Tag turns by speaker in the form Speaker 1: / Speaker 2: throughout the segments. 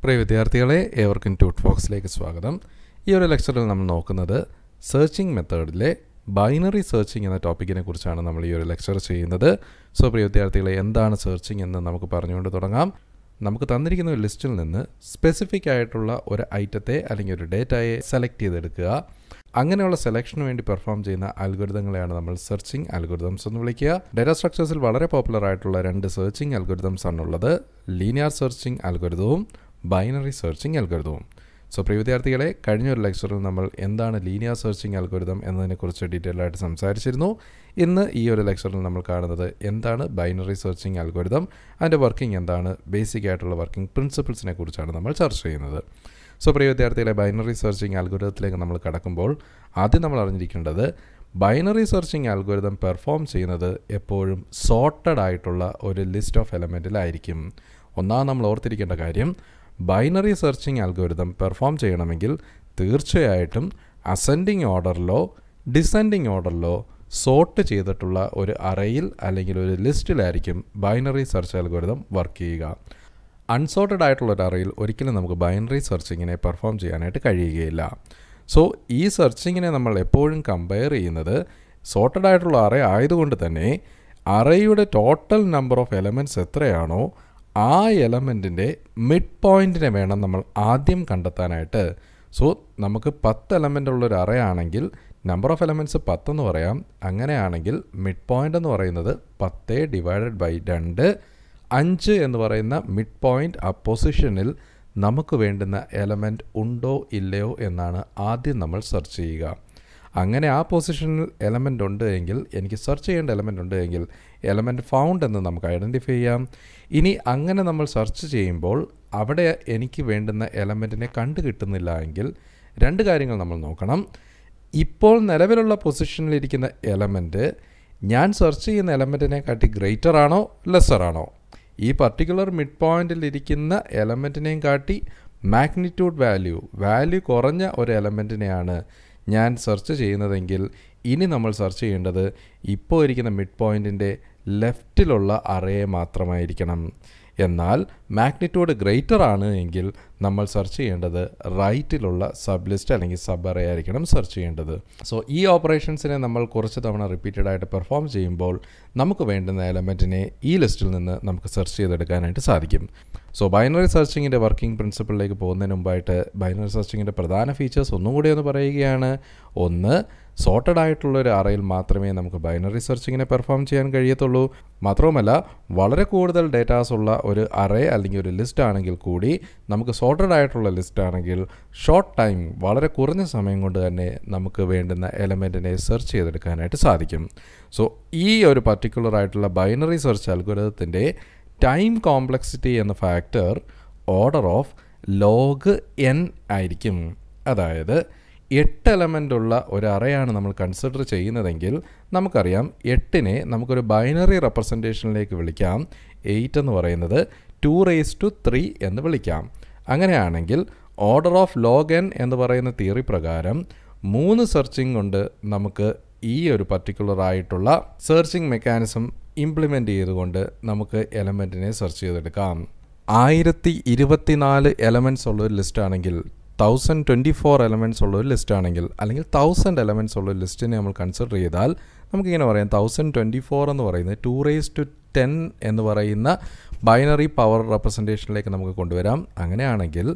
Speaker 1: പ്രിയ വിദ്യാർത്ഥികളെ ഏവർക്കും ട്യൂട്ട് ഫോക്സിലേക്ക് സ്വാഗതം ഈ ഒരു ലെക്ചറിൽ നമ്മൾ നോക്കുന്നത് സെർച്ചിങ് മെത്തേഡിലെ ബൈനറി സെർച്ചിങ് എന്ന ടോപ്പിക്കിനെ കുറിച്ചാണ് നമ്മൾ ഈ ഒരു ലെക്ചർ ചെയ്യുന്നത് സോ പ്രിയ വിദ്യാർത്ഥികളെ എന്താണ് സെർച്ചിങ് എന്ന് നമുക്ക് പറഞ്ഞുകൊണ്ട് തുടങ്ങാം നമുക്ക് തന്നിരിക്കുന്ന ഒരു ലിസ്റ്റിൽ നിന്ന് സ്പെസിഫിക് ആയിട്ടുള്ള ഒരു ഐറ്റത്തെ അല്ലെങ്കിൽ ഒരു ഡേറ്റയെ സെലക്ട് ചെയ്തെടുക്കുക അങ്ങനെയുള്ള സെലക്ഷന് വേണ്ടി പെർഫോം ചെയ്യുന്ന അൽഗുരിതങ്ങളെയാണ് നമ്മൾ സെർച്ചിങ് അൽഗുരിതംസ് എന്ന് വിളിക്കുക ഡേറ്റ സ്ട്രക്ചേഴ്സിൽ വളരെ പോപ്പുലർ ആയിട്ടുള്ള രണ്ട് സെർച്ചിങ് അൽഗുരിതംസ് ആണുള്ളത് ലീനിയർ സെർച്ചിങ് അൽഗുരിതവും ബൈനറി സെർച്ചിങ് അൽഗുരിതവും സോ പ്രിയ വിദ്യാർത്ഥികളെ കഴിഞ്ഞ ഒരു ലെക്ചറിൽ നമ്മൾ എന്താണ് ലീനിയർ സെർച്ചിങ് അൽഗോരിതം എന്നതിനെക്കുറിച്ച് ഡീറ്റെയിൽ ആയിട്ട് സംസാരിച്ചിരുന്നു ഇന്ന് ഈ ഒരു ലെക്ചറിൽ നമ്മൾ കാണുന്നത് എന്താണ് ബൈനറി സെർച്ചിങ് അൽഗോരിതം അതിൻ്റെ വർക്കിംഗ് എന്താണ് ബേസിക് ആയിട്ടുള്ള വർക്കിംഗ് പ്രിൻസിപ്പിൾസിനെ കുറിച്ചാണ് നമ്മൾ ചർച്ച ചെയ്യുന്നത് സോ പ്രിയ വിദ്യാർത്ഥികളെ ബൈനറി സെർച്ചിങ് അൽഗോരിതത്തിലേക്ക് നമ്മൾ കടക്കുമ്പോൾ ആദ്യം നമ്മൾ അറിഞ്ഞിരിക്കേണ്ടത് ബൈനറി സെർച്ചിങ് അൽഗോരിതം പെർഫോം ചെയ്യുന്നത് എപ്പോഴും സോർട്ടഡ് ആയിട്ടുള്ള ഒരു ലിസ്റ്റ് ഓഫ് എലമെൻറ്റിലായിരിക്കും ഒന്നാമത് നമ്മൾ ഓർത്തിരിക്കേണ്ട കാര്യം ബൈനറി സെർച്ചിങ് അൽഗോരിതം പെർഫോം ചെയ്യണമെങ്കിൽ തീർച്ചയായിട്ടും അസെൻഡിങ് ഓർഡറിലോ ഡിസെൻഡിങ് ഓർഡറിലോ സോർട്ട് ചെയ്തിട്ടുള്ള ഒരു അറയിൽ അല്ലെങ്കിൽ ഒരു ലിസ്റ്റിലായിരിക്കും ബൈനറി സെർച്ച് അൽഗോരിതം വർക്ക് ചെയ്യുക അൺസോർട്ടഡ് ആയിട്ടുള്ള ഒരു അറയിൽ ഒരിക്കലും നമുക്ക് ബൈനറി സെർച്ചിങ്ങിനെ പെർഫോം ചെയ്യാനായിട്ട് കഴിയുകയില്ല സോ ഈ സെർച്ചിങ്ങിനെ നമ്മൾ എപ്പോഴും കമ്പയർ ചെയ്യുന്നത് സോർട്ടഡ് ആയിട്ടുള്ള അറേ ആയതുകൊണ്ട് തന്നെ അറയുടെ ടോട്ടൽ നമ്പർ ഓഫ് എലമെൻറ്റ്സ് എത്രയാണോ ആ എലമെൻറ്റിൻ്റെ മിഡ് പോയിൻറ്റിനെ വേണം നമ്മൾ ആദ്യം കണ്ടെത്താനായിട്ട് സോ നമുക്ക് പത്ത് എലമെൻ്റ് ഉള്ള ഒരു അറയാണെങ്കിൽ നമ്പർ ഓഫ് എലമെൻറ്റ്സ് പത്തെന്ന് പറയാം അങ്ങനെയാണെങ്കിൽ മിഡ് പോയിൻ്റ് എന്ന് പറയുന്നത് പത്ത് ഡിവൈഡഡ് ബൈ രണ്ട് അഞ്ച് എന്ന് പറയുന്ന മിഡ് പോയിൻ്റ് ആ പൊസിഷനിൽ നമുക്ക് വേണ്ടുന്ന എലമെൻറ്റ് ഉണ്ടോ ഇല്ലയോ എന്നാണ് ആദ്യം നമ്മൾ സെർച്ച് ചെയ്യുക അങ്ങനെ ആ പൊസിഷനിൽ എലമെൻ്റ് ഉണ്ട് എങ്കിൽ എനിക്ക് സെർച്ച് ചെയ്യേണ്ട എലമെൻ്റ് ഉണ്ട് എങ്കിൽ എലമെൻ്റ് ഫൗണ്ട് എന്ന് നമുക്ക് ഐഡൻറ്റിഫൈ ചെയ്യാം ഇനി അങ്ങനെ നമ്മൾ സെർച്ച് ചെയ്യുമ്പോൾ അവിടെ എനിക്ക് വേണ്ടുന്ന എലമെൻറ്റിനെ കണ്ടു കിട്ടുന്നില്ല എങ്കിൽ രണ്ട് കാര്യങ്ങൾ നമ്മൾ നോക്കണം ഇപ്പോൾ നിലവിലുള്ള പൊസിഷനിലിരിക്കുന്ന എലമെൻറ്റ് ഞാൻ സെർച്ച് ചെയ്യുന്ന എലമെൻറ്റിനെ കാട്ടി ഗ്രേറ്റർ ആണോ ലെസ്സർ ആണോ ഈ പർട്ടിക്കുലർ മിഡ് പോയിന്റിൽ ഇരിക്കുന്ന എലമെൻറ്റിനെയും കാട്ടി മാഗ്നിറ്റ്യൂഡ് വാല്യൂ വാല്യൂ കുറഞ്ഞ ഒരു എലമെൻറ്റിനെയാണ് ഞാൻ സെർച്ച് ചെയ്യുന്നതെങ്കിൽ ഇനി നമ്മൾ സെർച്ച് ചെയ്യേണ്ടത് ഇപ്പോൾ ഇരിക്കുന്ന മിഡ് പോയിൻറ്റിൻ്റെ ലെഫ്റ്റിലുള്ള അറയെ മാത്രമായിരിക്കണം എന്നാൽ മാഗ്നിറ്റ്യൂഡ് ഗ്രേറ്റർ ആണ് എങ്കിൽ നമ്മൾ സെർച്ച് ചെയ്യേണ്ടത് റൈറ്റിലുള്ള സബ് ലിസ്റ്റ് അല്ലെങ്കിൽ സബ് അറേ ആയിരിക്കണം സെർച്ച് ചെയ്യേണ്ടത് സോ ഈ ഓപ്പറേഷൻസിനെ നമ്മൾ കുറച്ച് തവണ റിപ്പീറ്റഡ് ആയിട്ട് പെർഫോം ചെയ്യുമ്പോൾ നമുക്ക് വേണ്ടുന്ന എലമെൻറ്റിനെ ഈ ലിസ്റ്റിൽ നിന്ന് നമുക്ക് സെർച്ച് ചെയ്തെടുക്കാനായിട്ട് സാധിക്കും സോ ബൈനറി സെർച്ചിങ്ങിൻ്റെ വർക്കിംഗ് പ്രിൻസിപ്പിളിലേക്ക് പോകുന്നതിന് മുമ്പായിട്ട് ബൈനറി സെർച്ചിങ്ങിൻ്റെ പ്രധാന ഫീച്ചേഴ്സ് ഒന്നും കൂടി ഒന്ന് പറയുകയാണ് ഒന്ന് സോർട്ടഡ് ആയിട്ടുള്ള ഒരു അറയിൽ മാത്രമേ നമുക്ക് ബൈനറി സെർച്ചിങ്ങിനെ പെർഫോം ചെയ്യാൻ കഴിയത്തുള്ളൂ മാത്രവുമല്ല വളരെ കൂടുതൽ ഡേറ്റാസ് ഉള്ള ഒരു അറേ അല്ലെങ്കിൽ ഒരു ലിസ്റ്റ് ആണെങ്കിൽ കൂടി നമുക്ക് സോർട്ടഡ് ആയിട്ടുള്ള ലിസ്റ്റ് ആണെങ്കിൽ ഷോർട്ട് ടൈം വളരെ കുറഞ്ഞ സമയം കൊണ്ട് തന്നെ നമുക്ക് വേണ്ടുന്ന എലമെൻറ്റിനെ സെർച്ച് ചെയ്തെടുക്കാനായിട്ട് സാധിക്കും സോ ഈ ഒരു പർട്ടിക്കുലർ ആയിട്ടുള്ള ബൈനറി സെർച്ച് അൽഗുരത്തിൻ്റെ ടൈം കോംപ്ലക്സിറ്റി എന്ന factor order of log N ആയിരിക്കും അതായത് എട്ട് എലമെൻ്റ് ഉള്ള ഒരു അറയാണ് നമ്മൾ കൺസിഡർ ചെയ്യുന്നതെങ്കിൽ നമുക്കറിയാം എട്ടിനെ നമുക്കൊരു ബൈനറി റെപ്രസെൻറ്റേഷനിലേക്ക് വിളിക്കാം എയ്റ്റ് എന്ന് പറയുന്നത് ടു റേസ് ടു ത്രീ എന്ന് വിളിക്കാം അങ്ങനെയാണെങ്കിൽ ഓർഡർ ഓഫ് ലോഗ് എൻ എന്ന് പറയുന്ന തിയറി പ്രകാരം മൂന്ന് സെർച്ചിങ് കൊണ്ട് നമുക്ക് ഈ ഒരു പർട്ടിക്കുലർ ആയിട്ടുള്ള സെർച്ചിങ് മെക്കാനിസം ഇംപ്ലിമെൻ്റ് ചെയ്തുകൊണ്ട് നമുക്ക് എലമെൻറ്റിനെ സെർച്ച് ചെയ്തെടുക്കാം ആയിരത്തി ഇരുപത്തിനാല് എലമെൻറ്റ്സ് ഉള്ള ഒരു ലിസ്റ്റ് ആണെങ്കിൽ തൗസൻഡ് ട്വൻറ്റി ഫോർ എലമെൻറ്റ്സ് ഉള്ള ഒരു ലിസ്റ്റ് ആണെങ്കിൽ അല്ലെങ്കിൽ തൗസൻഡ് എലമെൻറ്റ്സ് ഉള്ള ഒരു ലിസ്റ്റിനെ നമ്മൾ കൺസിഡർ ചെയ്താൽ നമുക്കിങ്ങനെ പറയാം തൗസൻഡ് ട്വൻറ്റി ഫോർ എന്ന് പറയുന്നത് ടു റേസ് ടു ടെൻ എന്ന് പറയുന്ന ബൈനറി പവർ റെപ്രസെൻറ്റേഷനിലേക്ക് നമുക്ക് കൊണ്ടുവരാം അങ്ങനെയാണെങ്കിൽ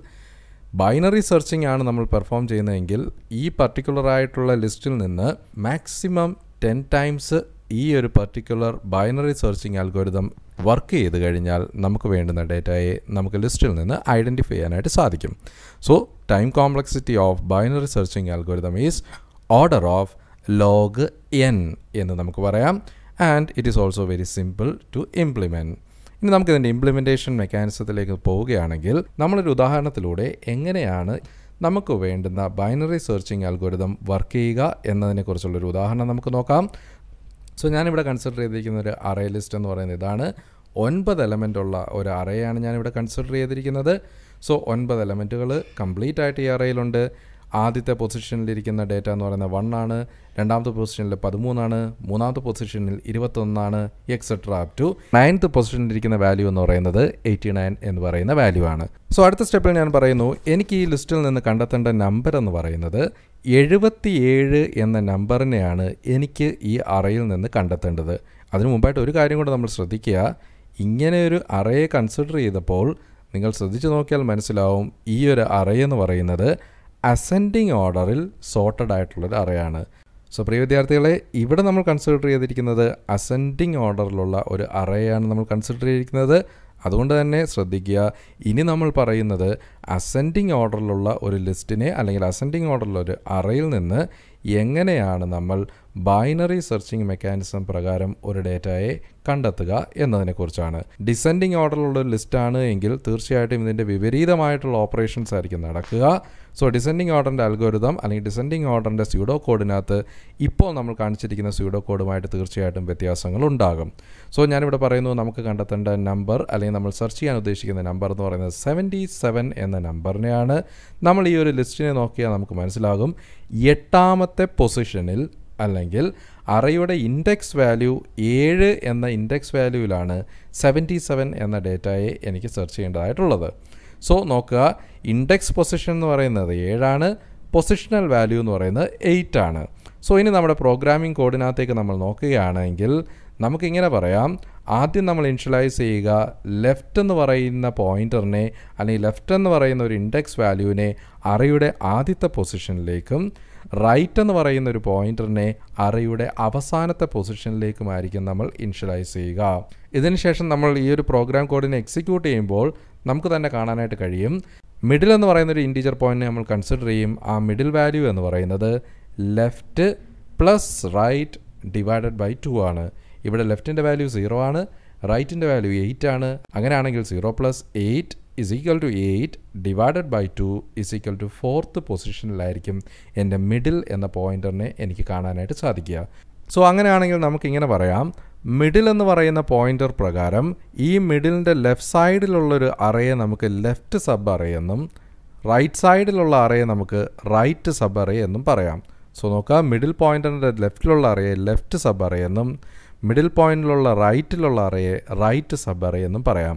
Speaker 1: ബൈനറി സെർച്ചിങ് ആണ് നമ്മൾ പെർഫോം ചെയ്യുന്നതെങ്കിൽ ഈ പർട്ടിക്കുലർ ആയിട്ടുള്ള ലിസ്റ്റിൽ നിന്ന് മാക്സിമം ടെൻ ടൈംസ് ഈ ഒരു particular binary searching algorithm work ചെയ്ത് കഴിഞ്ഞാൽ നമുക്ക് വേണ്ടുന്ന ഡേറ്റയെ നമുക്ക് ലിസ്റ്റിൽ നിന്ന് ഐഡൻറ്റിഫൈ ചെയ്യാനായിട്ട് സാധിക്കും so time complexity of binary searching algorithm is order of log N എന്ന് നമുക്ക് പറയാം and it is also very simple to implement ഇനി നമുക്കിതിൻ്റെ ഇംപ്ലിമെൻറ്റേഷൻ മെക്കാനിസത്തിലേക്ക് പോവുകയാണെങ്കിൽ നമ്മളൊരു ഉദാഹരണത്തിലൂടെ എങ്ങനെയാണ് നമുക്ക് വേണ്ടുന്ന ബൈനറി സെർച്ചിങ് അൽഗോരിതം വർക്ക് ചെയ്യുക എന്നതിനെക്കുറിച്ചുള്ളൊരു ഉദാഹരണം നമുക്ക് നോക്കാം സോ ഞാനിവിടെ കൺസിഡർ ചെയ്തിരിക്കുന്ന ഒരു അറേ ലിസ്റ്റ് എന്ന് പറയുന്നത് ഇതാണ് ഒൻപത് എലമെൻ്റ് ഉള്ള ഒരു അറേയാണ് ഞാനിവിടെ കൺസിഡർ ചെയ്തിരിക്കുന്നത് സോ ഒൻപത് എലമെൻറ്റുകൾ കംപ്ലീറ്റ് ആയിട്ട് ഈ അറയിലുണ്ട് ആദ്യത്തെ പൊസിഷനിലിരിക്കുന്ന ഡേറ്റ എന്ന് പറയുന്നത് വൺ ആണ് രണ്ടാമത്തെ പൊസിഷനിൽ പതിമൂന്നാണ് മൂന്നാമത്തെ പൊസിഷനിൽ ഇരുപത്തൊന്നാണ് എക്സെട്ര അപ് ടു നയൻത്ത് പൊസിഷനിലിരിക്കുന്ന വാല്യൂ എന്ന് പറയുന്നത് എയ്റ്റി നയൻ എന്ന് പറയുന്ന വാല്യൂ ആണ് സോ അടുത്ത സ്റ്റെപ്പിൽ ഞാൻ പറയുന്നു എനിക്ക് ഈ ലിസ്റ്റിൽ നിന്ന് കണ്ടെത്തേണ്ട നമ്പർ എന്ന് പറയുന്നത് എഴുപത്തിയേഴ് എന്ന നമ്പറിനെയാണ് എനിക്ക് ഈ അറയിൽ നിന്ന് കണ്ടെത്തേണ്ടത് അതിനു മുമ്പായിട്ട് ഒരു കാര്യം കൂടെ നമ്മൾ ശ്രദ്ധിക്കുക ഇങ്ങനെ ഒരു അറയെ കൺസിഡർ ചെയ്തപ്പോൾ നിങ്ങൾ ശ്രദ്ധിച്ചു നോക്കിയാൽ മനസ്സിലാവും ഈ ഒരു അറേ എന്ന് പറയുന്നത് അസെൻഡിങ് ഓർഡറിൽ സോർട്ടഡ് ആയിട്ടുള്ളൊരു അറയാണ് സോ പ്രിയ വിദ്യാർത്ഥികളെ ഇവിടെ നമ്മൾ കൺസിഡർ ചെയ്തിരിക്കുന്നത് അസെൻഡിങ് ഓർഡറിലുള്ള ഒരു അറയാണ് നമ്മൾ കൺസിഡർ ചെയ്തിരിക്കുന്നത് അതുകൊണ്ട് തന്നെ ശ്രദ്ധിക്കുക ഇനി നമ്മൾ പറയുന്നത് അസെൻഡിങ് ഓർഡറിലുള്ള ഒരു ലിസ്റ്റിനെ അല്ലെങ്കിൽ അസെൻഡിങ് ഓർഡറിലുള്ള ഒരു അറയിൽ നിന്ന് എങ്ങനെയാണ് നമ്മൾ ബൈനറി സെർച്ചിങ് മെക്കാനിസം പ്രകാരം ഒരു ഡേറ്റയെ കണ്ടെത്തുക എന്നതിനെക്കുറിച്ചാണ് ഡിസെൻഡിങ് ഓർഡറിലുള്ള ഒരു ലിസ്റ്റാണ് എങ്കിൽ തീർച്ചയായിട്ടും ഇതിൻ്റെ വിപരീതമായിട്ടുള്ള ഓപ്പറേഷൻസ് ആയിരിക്കും നടക്കുക സോ ഡിസെൻഡിങ് ഓർഡറിൻ്റെ അൽഗോരിതം അല്ലെങ്കിൽ ഡിസെൻഡിങ് ഓർഡറിൻ്റെ സ്യൂഡോ കോഡിനകത്ത് ഇപ്പോൾ നമ്മൾ കാണിച്ചിരിക്കുന്ന സ്യൂഡോ കോഡുമായിട്ട് തീർച്ചയായിട്ടും വ്യത്യാസങ്ങൾ ഉണ്ടാകും സോ ഞാനിവിടെ പറയുന്നു നമുക്ക് കണ്ടെത്തേണ്ട നമ്പർ അല്ലെങ്കിൽ നമ്മൾ സെർച്ച് ചെയ്യാൻ ഉദ്ദേശിക്കുന്ന നമ്പർ എന്ന് പറയുന്നത് സെവൻറ്റി സെവൻ എന്ന നമ്പറിനെയാണ് നമ്മൾ ഈ ഒരു ലിസ്റ്റിനെ നോക്കിയാൽ നമുക്ക് മനസ്സിലാകും എട്ടാമത്തെ പൊസിഷനിൽ അല്ലെങ്കിൽ അറയുടെ ഇൻഡെക്സ് വാല്യൂ ഏഴ് എന്ന ഇൻഡെക്സ് വാല്യൂവിലാണ് സെവൻറ്റി സെവൻ എന്ന ഡേറ്റയെ എനിക്ക് സെർച്ച് ചെയ്യേണ്ടതായിട്ടുള്ളത് സോ നോക്കുക ഇൻഡെക്സ് പൊസിഷൻ എന്ന് പറയുന്നത് ഏഴാണ് പൊസിഷണൽ വാല്യൂ എന്ന് പറയുന്നത് എയ്റ്റ് ആണ് സോ ഇനി നമ്മുടെ പ്രോഗ്രാമിംഗ് കോഡിനകത്തേക്ക് നമ്മൾ നോക്കുകയാണെങ്കിൽ നമുക്കിങ്ങനെ പറയാം ആദ്യം നമ്മൾ ഇൻഷ്യലൈസ് ചെയ്യുക ലെഫ്റ്റ് എന്ന് പറയുന്ന പോയിന്ററിനെ അല്ലെങ്കിൽ ലെഫ്റ്റ് എന്ന് പറയുന്ന ഒരു ഇൻഡെക്സ് വാല്യൂവിനെ അറയുടെ ആദ്യത്തെ പൊസിഷനിലേക്കും റൈറ്റ് എന്ന് പറയുന്ന ഒരു പോയിന്ററിനെ അറയുടെ അവസാനത്തെ പൊസിഷനിലേക്കുമായിരിക്കും നമ്മൾ ഇൻഷ്യലൈസ് ചെയ്യുക ഇതിനുശേഷം നമ്മൾ ഈ ഒരു പ്രോഗ്രാം കോഡിനെ എക്സിക്യൂട്ട് ചെയ്യുമ്പോൾ നമുക്ക് തന്നെ കാണാനായിട്ട് കഴിയും മിഡിൽ എന്ന് പറയുന്ന ഒരു ഇൻറ്റീജർ പോയിന്റിനെ നമ്മൾ കൺസിഡർ ചെയ്യും ആ മിഡിൽ വാല്യൂ എന്ന് പറയുന്നത് left plus right divided by two ആണ് ഇവിടെ ലെഫ്റ്റിൻ്റെ വാല്യൂ സീറോ ആണ് റൈറ്റിൻ്റെ വാല്യൂ എയ്റ്റ് ആണ് അങ്ങനെയാണെങ്കിൽ zero plus eight is equal to eight divided by two is equal to fourth പൊസിഷനിലായിരിക്കും എൻ്റെ മിഡിൽ എന്ന പോയിന്ററിനെ എനിക്ക് കാണാനായിട്ട് സാധിക്കുക സോ അങ്ങനെയാണെങ്കിൽ നമുക്കിങ്ങനെ പറയാം മിഡിൽ എന്ന് പറയുന്ന പോയിന്റർ പ്രകാരം ഈ മിഡിലിൻ്റെ ലെഫ്റ്റ് സൈഡിലുള്ളൊരു അറയെ നമുക്ക് ലെഫ്റ്റ് സബ് അറേ എന്നും റൈറ്റ് സൈഡിലുള്ള അറയെ നമുക്ക് റൈറ്റ് സബ് അറേ എന്നും പറയാം സോ നോക്കാം മിഡിൽ പോയിന്റിൻ്റെ ലെഫ്റ്റിലുള്ള അറയെ ലെഫ്റ്റ് സബ് അറേ എന്നും മിഡിൽ പോയിന്റിലുള്ള റൈറ്റിലുള്ള അറയെ റൈറ്റ് സബ് അറേ എന്നും പറയാം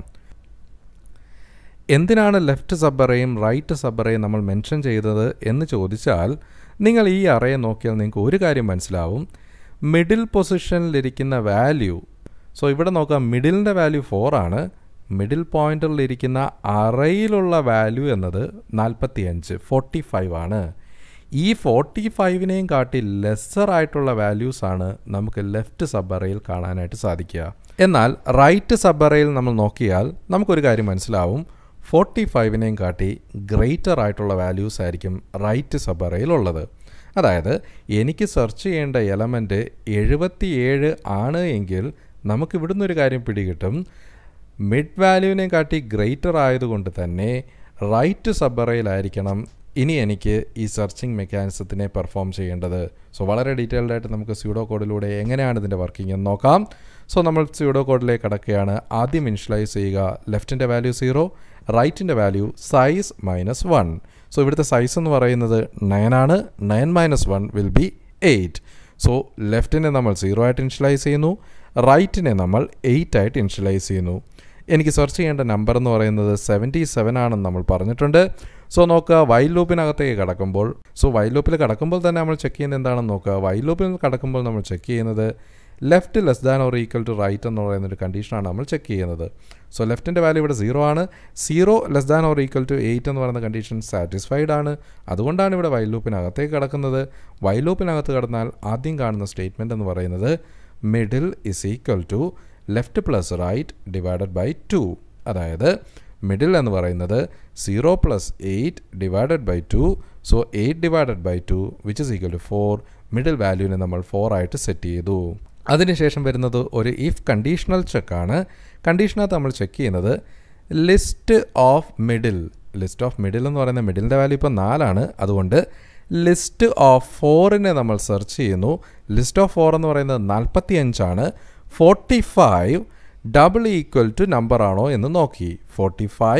Speaker 1: എന്തിനാണ് ലെഫ്റ്റ് സബ് അറയും റൈറ്റ് സബ് അറയും നമ്മൾ മെൻഷൻ ചെയ്തത് എന്ന് ചോദിച്ചാൽ നിങ്ങൾ ഈ അറയെ നോക്കിയാൽ നിങ്ങൾക്ക് ഒരു കാര്യം മനസ്സിലാവും മിഡിൽ പൊസിഷനിലിരിക്കുന്ന വാല്യൂ സോ ഇവിടെ നോക്കാം മിഡിലിൻ്റെ വാല്യൂ ഫോർ ആണ് മിഡിൽ പോയിന്റിലിരിക്കുന്ന അറയിലുള്ള വാല്യൂ എന്നത് നാൽപ്പത്തി അഞ്ച് ഫോർട്ടി ഫൈവ് ആണ് ഈ ഫോർട്ടി ഫൈവിനെയും കാട്ടി ലെസ്സർ ആയിട്ടുള്ള വാല്യൂസ് ആണ് നമുക്ക് ലെഫ്റ്റ് സബ് അറയിൽ കാണാനായിട്ട് സാധിക്കുക എന്നാൽ റൈറ്റ് സബ് അറയിൽ നമ്മൾ നോക്കിയാൽ നമുക്കൊരു കാര്യം മനസ്സിലാവും ഫോർട്ടി ഫൈവിനെയും കാട്ടി ഗ്രേറ്റർ ആയിട്ടുള്ള വാല്യൂസ് ആയിരിക്കും റൈറ്റ് സബ് അറയിലുള്ളത് അതായത് എനിക്ക് സെർച്ച് ചെയ്യേണ്ട എലമെൻറ്റ് എഴുപത്തിയേഴ് ആണ് എങ്കിൽ നമുക്ക് ഇവിടുന്ന് ഒരു കാര്യം പിടികിട്ടും മിഡ് വാല്യൂവിനെ കാട്ടി ഗ്രേറ്റർ ആയതുകൊണ്ട് തന്നെ റൈറ്റ് സബ് അറയിലായിരിക്കണം ഇനി എനിക്ക് ഈ സെർച്ചിങ് മെക്കാനിസത്തിനെ പെർഫോം ചെയ്യേണ്ടത് സോ വളരെ ഡീറ്റെയിൽഡ് ആയിട്ട് നമുക്ക് സ്യൂഡോ കോഡിലൂടെ എങ്ങനെയാണ് ഇതിൻ്റെ വർക്കിംഗ് എന്ന് നോക്കാം സോ നമ്മൾ സ്യൂഡോ കോഡിലേക്ക് കടക്കുകയാണ് ആദ്യം ഇൻഷ്യലൈസ് ചെയ്യുക ലെഫ്റ്റിൻ്റെ വാല്യൂ സീറോ റൈറ്റിൻ്റെ value size minus one so ഇവിടുത്തെ സൈസ് എന്ന് പറയുന്നത് നയൻ ആണ് nine minus one will be eight so ലെഫ്റ്റിനെ നമ്മൾ സീറോ ആയിട്ട് ഇൻഷ്യലൈസ് ചെയ്യുന്നു റൈറ്റിനെ നമ്മൾ എയ്റ്റ് ആയിട്ട് ഇൻഷ്യലൈസ് ചെയ്യുന്നു എനിക്ക് സെർച്ച് ചെയ്യേണ്ട നമ്പർ എന്ന് പറയുന്നത് സെവൻറ്റി സെവൻ ആണെന്ന് നമ്മൾ പറഞ്ഞിട്ടുണ്ട് സോ നോക്കുക വൈൽ ലൂപ്പിനകത്തേക്ക് കടക്കുമ്പോൾ സോ വൈൽ ലൂപ്പിൽ കടക്കുമ്പോൾ തന്നെ നമ്മൾ ചെക്ക് ചെയ്യുന്നത് എന്താണെന്ന് നോക്കുക വൈൽ ലൂപ്പിൽ കടക്കുമ്പോൾ നമ്മൾ ചെക്ക് ചെയ്യുന്നത് left less than or equal to right എന്ന് പറയുന്ന ഒരു കണ്ടീഷനാണ് നമ്മൾ ചെക്ക് ചെയ്യുന്നത് സോ ലെഫ്റ്റിൻ്റെ വാല്യൂ ഇവിടെ സീറോ ആണ് zero less than or equal to eight എന്ന് പറയുന്ന കണ്ടീഷൻ സാറ്റിസ്ഫൈഡ് ആണ് അതുകൊണ്ടാണ് ഇവിടെ വൈൽ ലൂപ്പിനകത്തേക്ക് കടക്കുന്നത് വൈൽ ലൂപ്പിനകത്ത് കടന്നാൽ ആദ്യം കാണുന്ന സ്റ്റേറ്റ്മെൻറ്റ് എന്ന് പറയുന്നത് middle is equal to left plus right divided by two അതായത് മിഡിൽ എന്ന് പറയുന്നത് zero plus eight divided by two so eight divided by two which is equal to four middle വാല്യൂവിനെ നമ്മൾ ഫോർ ആയിട്ട് സെറ്റ് ചെയ്തു അതിനുശേഷം വരുന്നത് ഒരു ഇഫ് കണ്ടീഷണൽ ചെക്കാണ് കണ്ടീഷനകത്ത് നമ്മൾ ചെക്ക് ചെയ്യുന്നത് list of middle list of middle എന്ന് പറയുന്ന മിഡിലിൻ്റെ വാല്യൂ ഇപ്പോൾ നാലാണ് അതുകൊണ്ട് ലിസ്റ്റ് ഓഫ് ഫോറിനെ നമ്മൾ സെർച്ച് ചെയ്യുന്നു ലിസ്റ്റ് ഓഫ് ഫോർ എന്ന് പറയുന്നത് നാൽപ്പത്തി അഞ്ചാണ് forty five double equal to number ആണോ എന്ന് നോക്കി forty five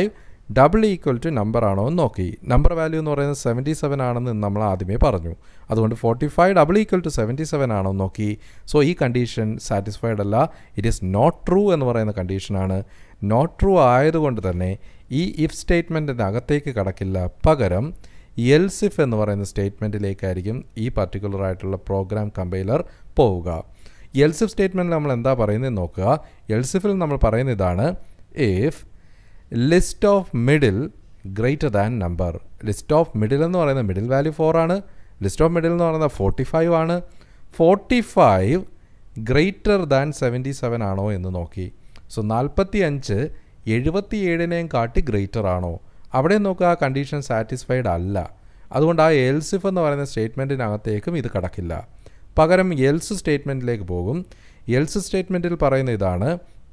Speaker 1: double equal to number ആണോ എന്ന് നോക്കി നമ്പർ വാല്യൂ എന്ന് പറയുന്നത് സെവൻറ്റി സെവൻ ആണെന്ന് നമ്മൾ ആദ്യമേ പറഞ്ഞു അതുകൊണ്ട് forty five double equal to seventy seven ആണോ എന്ന് നോക്കി സോ ഈ കണ്ടീഷൻ സാറ്റിസ്ഫൈഡ് അല്ല ഇറ്റ് ഈസ് നോട്ട് ട്രൂ എന്ന് പറയുന്ന കണ്ടീഷനാണ് നോട്ട് ട്രൂ ആയതുകൊണ്ട് തന്നെ ഈ ഇഫ് സ്റ്റേറ്റ്മെൻറ്റിൻ്റെ അകത്തേക്ക് കടക്കില്ല പകരം എൽസിഫ് എന്ന് പറയുന്ന സ്റ്റേറ്റ്മെൻറ്റിലേക്കായിരിക്കും ഈ പർട്ടിക്കുലർ ആയിട്ടുള്ള പ്രോഗ്രാം കമ്പൈലർ പോവുക എൽസിഫ് സ്റ്റേറ്റ്മെൻറ്റിൽ നമ്മൾ എന്താ പറയുന്നത് നോക്കുക എൽസിഫിൽ നമ്മൾ പറയുന്ന ഇതാണ് if list of middle greater than number list of middle എന്ന് പറയുന്നത് മിഡിൽ വാല്യൂ ഫോർ ആണ് ലിസ്റ്റ് ഓഫ് മിഡിൽ എന്ന് പറയുന്നത് ഫോർട്ടി ഫൈവ് ആണ് forty five greater than seventy seven ആണോ എന്ന് നോക്കി സോ നാൽപ്പത്തി അഞ്ച് എഴുപത്തി ഏഴിനെയും കാട്ടി ഗ്രേറ്റർ ആണോ അവിടെ നോക്കുക ആ കണ്ടീഷൻ സാറ്റിസ്ഫൈഡ് അല്ല അതുകൊണ്ട് ആ എൽസിഫ് എന്ന് പറയുന്ന സ്റ്റേറ്റ്മെൻറ്റിനകത്തേക്കും ഇത് കടക്കില്ല പകരം എൽസ് സ്റ്റേറ്റ്മെൻറ്റിലേക്ക് പോകും എൽസ് സ്റ്റേറ്റ്മെൻറ്റിൽ പറയുന്ന ഇതാണ്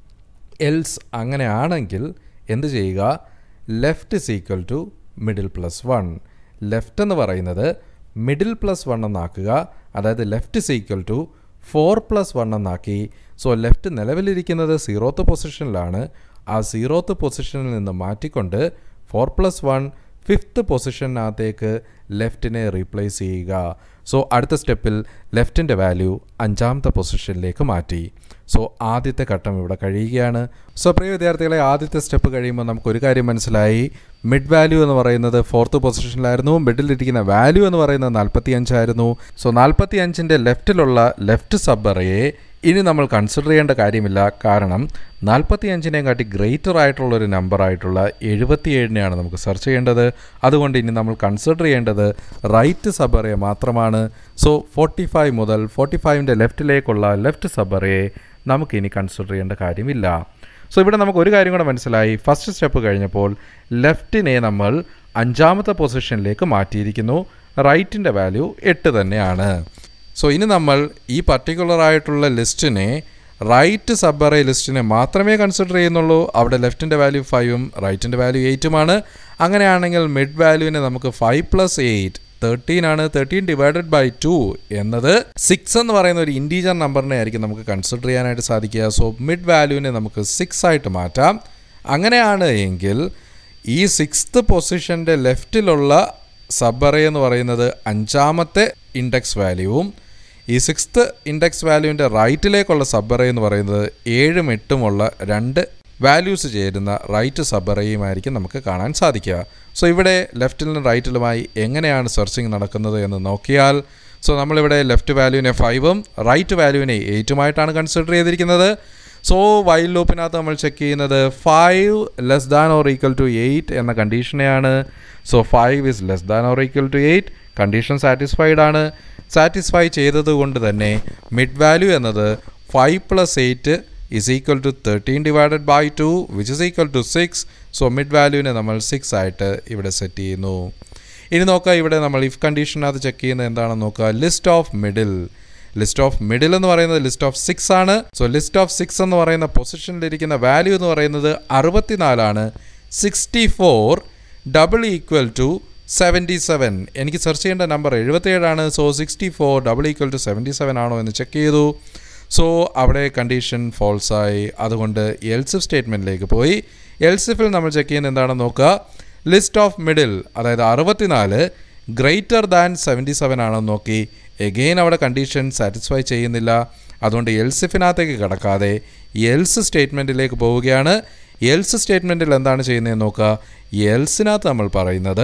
Speaker 1: എൽസ് അങ്ങനെയാണെങ്കിൽ എന്ത് ചെയ്യുക left is equal to middle plus one left എന്ന് പറയുന്നത് മിഡിൽ പ്ലസ് വൺ എന്നാക്കുക അതായത് left is equal to four plus one എന്നാക്കി സോ ലെഫ്റ്റ് നിലവിലിരിക്കുന്നത് സീറോത്ത് പൊസിഷനിലാണ് ആ സീറോത്ത് പൊസിഷനിൽ നിന്ന് മാറ്റിക്കൊണ്ട് ഫോർ പ്ലസ് വൺ ഫിഫ്ത്ത് പൊസിഷനകത്തേക്ക് ലെഫ്റ്റിനെ റീപ്ലേസ് ചെയ്യുക സോ അടുത്ത സ്റ്റെപ്പിൽ ലെഫ്റ്റിൻ്റെ വാല്യൂ അഞ്ചാമത്തെ പൊസിഷനിലേക്ക് മാറ്റി സോ ആദ്യത്തെ ഘട്ടം ഇവിടെ കഴിയുകയാണ് സോ പ്രിയ വിദ്യാർത്ഥികളെ ആദ്യത്തെ സ്റ്റെപ്പ് കഴിയുമ്പോൾ നമുക്കൊരു കാര്യം മനസ്സിലായി മിഡ് വാല്യൂ എന്ന് പറയുന്നത് ഫോർത്ത് പൊസിഷനിലായിരുന്നു മിഡിലിരിക്കുന്ന വാല്യൂ എന്ന് പറയുന്നത് നാൽപ്പത്തി അഞ്ചായിരുന്നു സോ നാൽപ്പത്തി അഞ്ചിൻ്റെ ലെഫ്റ്റിലുള്ള ലെഫ്റ്റ് സബ്ബറയെ ഇനി നമ്മൾ കൺസിഡർ ചെയ്യേണ്ട കാര്യമില്ല കാരണം നാൽപ്പത്തി അഞ്ചിനെയും കാട്ടി ഗ്രേറ്റർ ആയിട്ടുള്ള ഒരു നമ്പർ ആയിട്ടുള്ള എഴുപത്തിയേഴിനെയാണ് നമുക്ക് സെർച്ച് ചെയ്യേണ്ടത് അതുകൊണ്ട് ഇനി നമ്മൾ കൺസിഡർ ചെയ്യേണ്ടത് റൈറ്റ് സബറയെ മാത്രമാണ് സോ ഫോർട്ടി ഫൈവ് മുതൽ ഫോർട്ടി ഫൈവിൻ്റെ ലെഫ്റ്റിലേക്കുള്ള ലെഫ്റ്റ് സബറയെ നമുക്കിനി കൺസിഡർ ചെയ്യേണ്ട കാര്യമില്ല സോ ഇവിടെ നമുക്ക് ഒരു കാര്യം കൂടെ മനസ്സിലായി ഫസ്റ്റ് സ്റ്റെപ്പ് കഴിഞ്ഞപ്പോൾ ലെഫ്റ്റിനെ നമ്മൾ അഞ്ചാമത്തെ പൊസിഷനിലേക്ക് മാറ്റിയിരിക്കുന്നു റൈറ്റിൻ്റെ വാല്യൂ എട്ട് തന്നെയാണ് സോ ഇനി നമ്മൾ ഈ പർട്ടിക്കുലർ ആയിട്ടുള്ള ലിസ്റ്റിനെ റൈറ്റ് സബ്ബറേ ലിസ്റ്റിനെ മാത്രമേ കൺസിഡർ ചെയ്യുന്നുള്ളൂ അവിടെ ലെഫ്റ്റിൻ്റെ വാല്യൂ ഫൈവും റൈറ്റിൻ്റെ വാല്യൂ എയ്റ്റുമാണ് അങ്ങനെയാണെങ്കിൽ മിഡ് വാല്യൂവിനെ നമുക്ക് ഫൈവ് പ്ലസ് എയ്റ്റ് തേർട്ടീൻ ആണ് തേർട്ടീൻ ഡിവൈഡഡ് ബൈ ടു എന്നത് സിക്സ് എന്ന് പറയുന്ന ഒരു ഇൻറ്റീജർ നമ്പറിനെ ആയിരിക്കും നമുക്ക് കൺസിഡർ ചെയ്യാനായിട്ട് സാധിക്കുക സോ മിഡ് വാല്യൂവിനെ നമുക്ക് സിക്സ് ആയിട്ട് മാറ്റാം അങ്ങനെയാണ് എങ്കിൽ ഈ സിക്സ്ത് പൊസിഷൻ്റെ ലെഫ്റ്റിലുള്ള സബ്ബറേ എന്ന് പറയുന്നത് അഞ്ചാമത്തെ ഇൻഡെക്സ് വാല്യൂവും ഈ സിക്സ്ത് ഇൻഡെക്സ് വാല്യൂവിൻ്റെ റൈറ്റിലേക്കുള്ള സബ്ബറേ എന്ന് പറയുന്നത് ഏഴും എട്ടുമുള്ള രണ്ട് വാല്യൂസ് ചേരുന്ന റൈറ്റ് സബ്ബറേയുമായിരിക്കും നമുക്ക് കാണാൻ സാധിക്കുക സോ ഇവിടെ ലെഫ്റ്റിലും റൈറ്റിലുമായി എങ്ങനെയാണ് സെർച്ചിങ് നടക്കുന്നത് എന്ന് നോക്കിയാൽ സോ നമ്മളിവിടെ ലെഫ്റ്റ് വാല്യൂവിനെ ഫൈവും റൈറ്റ് വാല്യൂവിനെ എയ്റ്റുമായിട്ടാണ് കൺസിഡർ ചെയ്തിരിക്കുന്നത് സോ വൈൽ ലൂപ്പിനകത്ത് നമ്മൾ ചെക്ക് ചെയ്യുന്നത് five less than or equal to eight എന്ന കണ്ടീഷനെയാണ് so five is less than or equal to eight condition satisfied ആണ് സാറ്റിസ്ഫൈ ചെയ്തത് കൊണ്ട് തന്നെ മിഡ് വാല്യൂ എന്നത് five plus eight is equal to thirteen divided by two which is equal to six so mid വാല്യൂവിനെ നമ്മൾ six ആയിട്ട് ഇവിടെ set ചെയ്യുന്നു ഇനി നോക്കുക ഇവിടെ നമ്മൾ ഇഫ് കണ്ടീഷനകത്ത് ചെക്ക് ചെയ്യുന്നത് എന്താണെന്ന് നോക്കുക list of middle list of middle എന്ന് പറയുന്നത് ലിസ്റ്റ് ഓഫ് സിക്സ് ആണ് സോ ലിസ്റ്റ് ഓഫ് സിക്സ് എന്ന് പറയുന്ന പൊസിഷനിലിരിക്കുന്ന വാല്യൂ എന്ന് പറയുന്നത് അറുപത്തിനാലാണ് sixty four double equal to seventy seven എനിക്ക് സെർച്ച് ചെയ്യേണ്ട നമ്പർ എഴുപത്തേഴാണ് so sixty four double equal to seventy seven ആണോ എന്ന് ചെക്ക് ചെയ്തു സോ അവിടെ കണ്ടീഷൻ ഫോൾസായി അതുകൊണ്ട് എൽസിഫ് സ്റ്റേറ്റ്മെൻറ്റിലേക്ക് പോയി എൽസിഫിൽ നമ്മൾ ചെക്ക് ചെയ്യുന്നത് എന്താണെന്ന് നോക്കുക ലിസ്റ്റ് ഓഫ് മിഡിൽ അതായത് അറുപത്തിനാല് ഗ്രേറ്റർ ദാൻ സെവൻറ്റി സെവൻ ആണെന്ന് നോക്കി എഗെയിൻ അവിടെ കണ്ടീഷൻ സാറ്റിസ്ഫൈ ചെയ്യുന്നില്ല അതുകൊണ്ട് എൽസിഫിനകത്തേക്ക് കടക്കാതെ എൽസ് സ്റ്റേറ്റ്മെൻറ്റിലേക്ക് പോവുകയാണ് എൽസ് സ്റ്റേറ്റ്മെൻറ്റിൽ എന്താണ് ചെയ്യുന്നതെന്ന് നോക്കുക എൽസിനകത്ത് നമ്മൾ പറയുന്നത്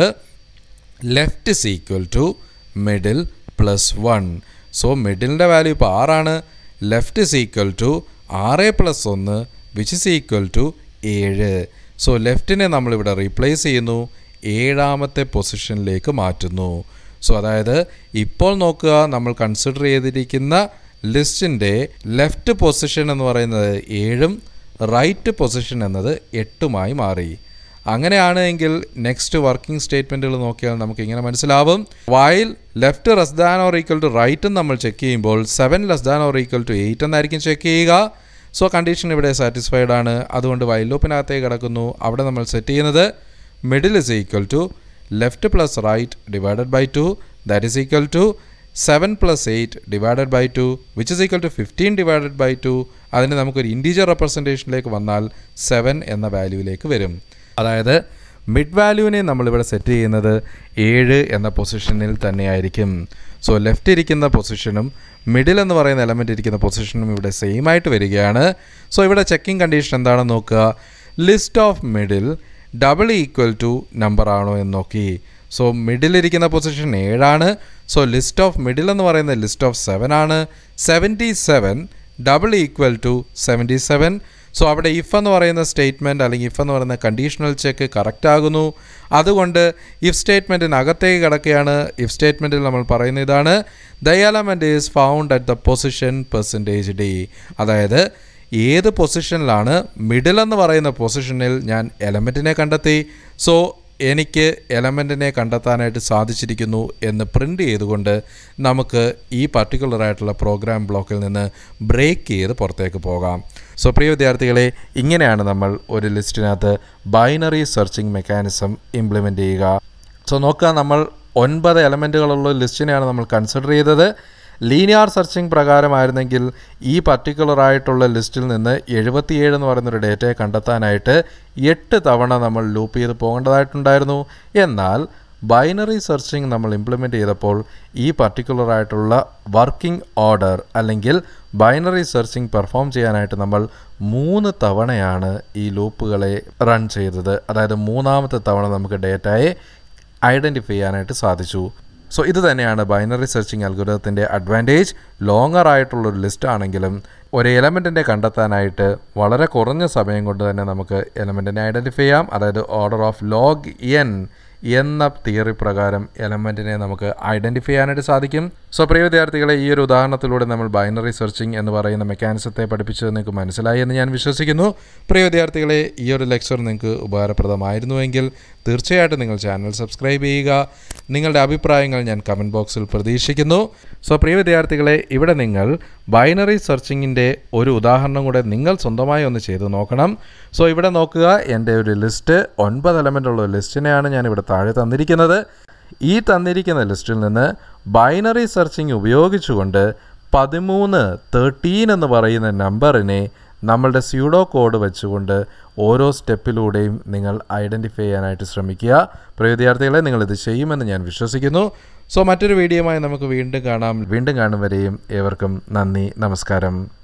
Speaker 1: left is equal to middle plus one so മിഡിലിൻ്റെ വാല്യൂ ഇപ്പോൾ ആറാണ് ലെഫ്റ്റ് ഇസ് ഈക്വൽ ടു ആറ് പ്ലസ് ഒന്ന് വിച്ച് ഇസ് ഈക്വൽ ടു ഏഴ് സോ ലെഫ്റ്റിനെ നമ്മളിവിടെ റീപ്ലേസ് ചെയ്യുന്നു ഏഴാമത്തെ പൊസിഷനിലേക്ക് മാറ്റുന്നു സോ അതായത് ഇപ്പോൾ നോക്കുക നമ്മൾ കൺസിഡർ ചെയ്തിരിക്കുന്ന ലിസ്റ്റിൻ്റെ ലെഫ്റ്റ് പൊസിഷൻ എന്ന് പറയുന്നത് ഏഴും റൈറ്റ് പൊസിഷൻ എന്നത് എട്ടുമായി മാറി അങ്ങനെയാണ് എങ്കിൽ നെക്സ്റ്റ് വർക്കിംഗ് സ്റ്റേറ്റ്മെൻറ്റുകൾ നോക്കിയാൽ നമുക്ക് ഇങ്ങനെ മനസ്സിലാവും while left less than or equal to റൈറ്റും നമ്മൾ ചെക്ക് ചെയ്യുമ്പോൾ seven less than or equal to eight എന്നായിരിക്കും ചെക്ക് ചെയ്യുക സോ കണ്ടീഷൻ ഇവിടെ സാറ്റിസ്ഫൈഡ് ആണ് അതുകൊണ്ട് വൈൽ ലൂപ്പിനകത്തേക്ക് കിടക്കുന്നു അവിടെ നമ്മൾ സെറ്റ് ചെയ്യുന്നത് middle is equal to left plus right divided by two that is equal to seven plus eight divided by two which is equal to fifteen divided by two അതിന് നമുക്കൊരു integer റെപ്രസെൻറ്റേഷനിലേക്ക് വന്നാൽ seven എന്ന വാല്യൂവിലേക്ക് വരും അതായത് mid വാല്യൂവിനെ നമ്മളിവിടെ set ചെയ്യുന്നത് ഏഴ് എന്ന പൊസിഷനിൽ തന്നെയായിരിക്കും സോ ലെഫ്റ്റ് ഇരിക്കുന്ന പൊസിഷനും മിഡിൽ എന്ന് പറയുന്ന എലമെൻ്റ് ഇരിക്കുന്ന പൊസിഷനും ഇവിടെ സെയിം ആയിട്ട് വരികയാണ് സോ ഇവിടെ ചെക്കിംഗ് കണ്ടീഷൻ എന്താണെന്ന് നോക്കുക list of middle double equal to number ആണോ എന്ന് നോക്കി സോ മിഡിലിരിക്കുന്ന പൊസിഷൻ ഏഴാണ് സോ ലിസ്റ്റ് ഓഫ് മിഡിൽ എന്ന് പറയുന്നത് ലിസ്റ്റ് ഓഫ് സെവൻ ആണ് seventy seven double equal to seventy seven so അവിടെ ഇഫ് എന്ന് പറയുന്ന സ്റ്റേറ്റ്മെൻറ്റ് അല്ലെങ്കിൽ ഇഫ് എന്ന് പറയുന്ന കണ്ടീഷണൽ ചെക്ക് കറക്റ്റ് ആകുന്നു അതുകൊണ്ട് ഇഫ് സ്റ്റേറ്റ്മെൻറ്റിനകത്തേക്ക് കിടക്കുകയാണ് ഇഫ് സ്റ്റേറ്റ്മെൻറ്റിൽ നമ്മൾ പറയുന്ന ഇതാണ് the element is found at the position percentage D അതായത് ഏത് പൊസിഷനിലാണ് മിഡിൽ എന്ന് പറയുന്ന പൊസിഷനിൽ ഞാൻ എലമെൻറ്റിനെ കണ്ടെത്തി സോ എനിക്ക് എലമെൻറ്റിനെ കണ്ടെത്താനായിട്ട് സാധിച്ചിരിക്കുന്നു എന്ന് പ്രിൻ്റ് ചെയ്തുകൊണ്ട് നമുക്ക് ഈ പർട്ടിക്കുലർ ആയിട്ടുള്ള പ്രോഗ്രാം ബ്ലോക്കിൽ നിന്ന് ബ്രേക്ക് ചെയ്ത് പുറത്തേക്ക് പോകാം സോ പ്രിയ വിദ്യാർത്ഥികളെ ഇങ്ങനെയാണ് നമ്മൾ ഒരു ലിസ്റ്റിനകത്ത് ബൈനറി സെർച്ചിങ് മെക്കാനിസം ഇംപ്ലിമെൻ്റ് ചെയ്യുക സോ നോക്കുക നമ്മൾ ഒൻപത് എലമെൻറ്റുകളുള്ള ലിസ്റ്റിനെയാണ് നമ്മൾ കൺസിഡർ ചെയ്തത് ലീനിയർ സെർച്ചിങ് പ്രകാരമായിരുന്നെങ്കിൽ ഈ പർട്ടിക്കുലർ ആയിട്ടുള്ള ലിസ്റ്റിൽ നിന്ന് എഴുപത്തിയേഴ് എന്ന് പറയുന്നൊരു ഡേറ്റയെ കണ്ടെത്താനായിട്ട് എട്ട് തവണ നമ്മൾ ലൂപ്പ് ചെയ്ത് പോകേണ്ടതായിട്ടുണ്ടായിരുന്നു എന്നാൽ ബൈനറി സെർച്ചിങ് നമ്മൾ ഇംപ്ലിമെൻ്റ് ചെയ്തപ്പോൾ ഈ പർട്ടിക്കുലർ ആയിട്ടുള്ള വർക്കിംഗ് ഓർഡർ അല്ലെങ്കിൽ ബൈനറി സെർച്ചിങ് പെർഫോം ചെയ്യാനായിട്ട് നമ്മൾ മൂന്ന് തവണയാണ് ഈ ലൂപ്പുകളെ റൺ ചെയ്തത് അതായത് മൂന്നാമത്തെ തവണ നമുക്ക് ഡേറ്റയെ ഐഡൻറ്റിഫൈ ചെയ്യാനായിട്ട് സാധിച്ചു സോ ഇത് തന്നെയാണ് ബൈനറി സെർച്ചിങ് അൽഗുരത്തിൻ്റെ അഡ്വാൻറ്റേജ് ലോങ്ങർ ആയിട്ടുള്ളൊരു ലിസ്റ്റ് ആണെങ്കിലും ഒരു എലമെൻറ്റിനെ കണ്ടെത്താനായിട്ട് വളരെ കുറഞ്ഞ സമയം കൊണ്ട് തന്നെ നമുക്ക് എലമെൻറ്റിനെ ഐഡൻറ്റിഫൈ ചെയ്യാം അതായത് ഓർഡർ ഓഫ് ലോഗ് എൻ എന്ന തിയറി പ്രകാരം എലമെൻറ്റിനെ നമുക്ക് ഐഡൻറ്റിഫൈ ചെയ്യാനായിട്ട് സാധിക്കും സോ പ്രിയ വിദ്യാർത്ഥികളെ ഈ ഒരു ഉദാഹരണത്തിലൂടെ നമ്മൾ ബൈനറി സെർച്ചിങ് എന്ന് പറയുന്ന മെക്കാനിസത്തെ പഠിപ്പിച്ചത് നിങ്ങൾക്ക് മനസ്സിലായി എന്ന് ഞാൻ വിശ്വസിക്കുന്നു പ്രിയ വിദ്യാർത്ഥികളെ ഈ ഒരു ലെക്ചർ നിങ്ങൾക്ക് ഉപകാരപ്രദമായിരുന്നുവെങ്കിൽ തീർച്ചയായിട്ടും നിങ്ങൾ ചാനൽ സബ്സ്ക്രൈബ് ചെയ്യുക നിങ്ങളുടെ അഭിപ്രായങ്ങൾ ഞാൻ കമൻറ്റ് ബോക്സിൽ പ്രതീക്ഷിക്കുന്നു സോ പ്രിയ വിദ്യാർത്ഥികളെ ഇവിടെ നിങ്ങൾ ബൈനറി സെർച്ചിങ്ങിൻ്റെ ഒരു ഉദാഹരണം കൂടെ നിങ്ങൾ സ്വന്തമായി ഒന്ന് ചെയ്ത് നോക്കണം സോ ഇവിടെ നോക്കുക എൻ്റെ ഒരു ലിസ്റ്റ് ഒൻപത് എലമെൻ്റ് ഉള്ള ഒരു ലിസ്റ്റിനെയാണ് ഞാൻ ഇവിടെ താഴെ തന്നിരിക്കുന്നത് ഈ തന്നിരിക്കുന്ന ലിസ്റ്റിൽ നിന്ന് ബൈനറി സെർച്ചിങ് ഉപയോഗിച്ചുകൊണ്ട് പതിമൂന്ന് തേർട്ടീൻ എന്ന് പറയുന്ന നമ്പറിനെ നമ്മളുടെ സ്യൂഡോ കോഡ് വെച്ചുകൊണ്ട് ഓരോ സ്റ്റെപ്പിലൂടെയും നിങ്ങൾ ഐഡൻറ്റിഫൈ ചെയ്യാനായിട്ട് ശ്രമിക്കുക പ്രിയ വിദ്യാർത്ഥികളെ നിങ്ങളിത് ചെയ്യുമെന്ന് ഞാൻ വിശ്വസിക്കുന്നു സോ മറ്റൊരു വീഡിയോയുമായി നമുക്ക് വീണ്ടും കാണാം വീണ്ടും കാണും വരെയും ഏവർക്കും നന്ദി നമസ്കാരം